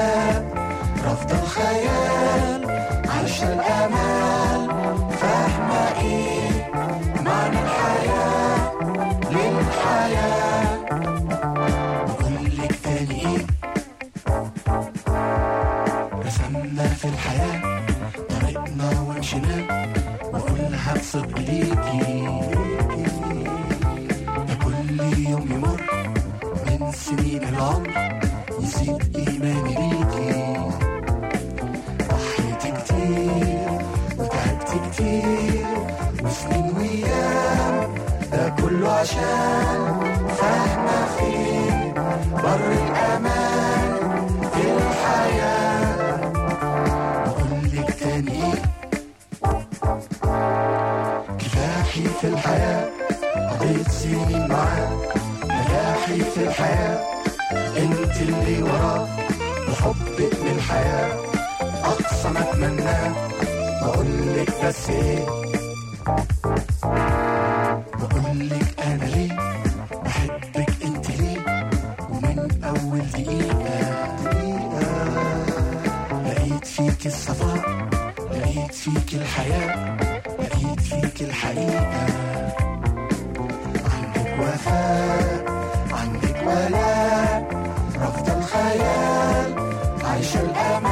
الحياة رفض الخيال عيش الأمال فاهمة إيه معنى الحياة للحياة بقول لك تاني إيه رسمنا في الحياة طريقنا ومشينا وكلها بصدق ليكي ده كل يوم يمر من سنين العمر يزيد إيماني بيكي ضحيت كتير وتعبت كتير وسنين وأيام ده كله عشان فاهمة فين بر الأمان في الحياة بقول لك تاني إيه كفاحي في الحياة قضيت سنين معاه نجاحي في الحياة انت اللي وراه وحبك للحياة أقصى ما أتمناه بقولك بس إيه بقولك أنا ليه بحبك انت ليه ومن أول دقيقة دقيقة لقيت فيك الصفاء لقيت فيك الحياة لقيت فيك الحقيقة عندك وفاء عندك ولاء رفض الخيال عيش الأمان